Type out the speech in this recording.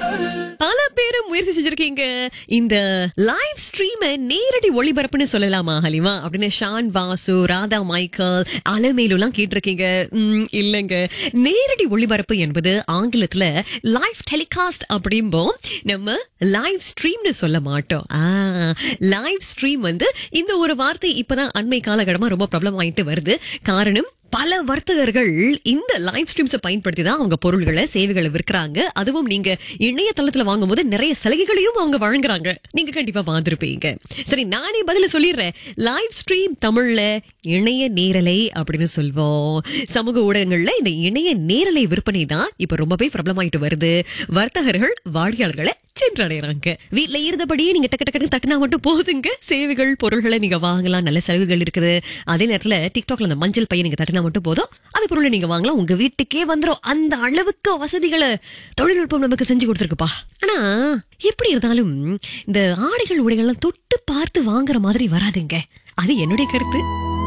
பல பேரும் முயற்சி செஞ்சிருக்கீங்க இந்த லைவ் ஸ்ட்ரீம் நேரடி ஒளிபரப்புன்னு சொல்லலாமா ஹலிமா அப்படின்னு ஷான் வாசு ராதா மைக்கேல் அலமேலுலாம் கேட்டிருக்கீங்க ம், இல்லைங்க நேரடி ஒளிபரப்பு என்பது ஆங்கிலத்துல லைவ் டெலிகாஸ்ட் அப்படிம்போம் நம்ம லைவ் ஸ்ட்ரீம்னு சொல்ல மாட்டோம் லைவ் ஸ்ட்ரீம் வந்து இந்த ஒரு வார்த்தை இப்பதான் அண்மை காலகட்டமா ரொம்ப பிரபலம் ஆயிட்டு வருது காரணம் பல வர்த்தகர்கள் இந்த லைவ் ஸ்ட்ரீம்ஸை பயன்படுத்தி தான் அவங்க பொருள்களை சேவைகளை விற்கிறாங்க அதுவும் நீங்க இணையதளத்துல வாங்கும்போது நிறைய சலுகைகளையும் அவங்க வழங்குறாங்க நீங்க கண்டிப்பா பார்த்திருப்பீங்க சரி நானே பதில சொல்லிடுறேன் லைவ் ஸ்ட்ரீம் தமிழ்ல இணைய நேரலை அப்படின்னு சொல்வோம் சமூக ஊடகங்கள்ல இந்த இணைய நேரலை விற்பனை தான் இப்ப ரொம்பவே பிரபலமாயிட்டு வருது வர்த்தகர்கள் வாடிக்கையாளர்களை சென்றடைறாங்க வீட்ல இருந்தபடியே நீங்க டக்கு டக்குன்னு தட்டினா மட்டும் போதுங்க சேவைகள் பொருள்களை நீங்க வாங்கலாம் நல்ல சலுகைகள் இருக்குது அதே நேரத்துல டிக்டாக்ல அந்த மஞ்சள் பையன் நீங்க தட்டினா மட்டும் போதும் அது பொருளை நீங்க வாங்கலாம் உங்க வீட்டுக்கே வந்துரும் அந்த அளவுக்கு வசதிகளை தொழில்நுட்பம் நமக்கு செஞ்சு கொடுத்துருக்குப்பா ஆனா எப்படி இருந்தாலும் இந்த ஆடைகள் உடைகள்லாம் தொட்டு பார்த்து வாங்குற மாதிரி வராதுங்க அது என்னுடைய கருத்து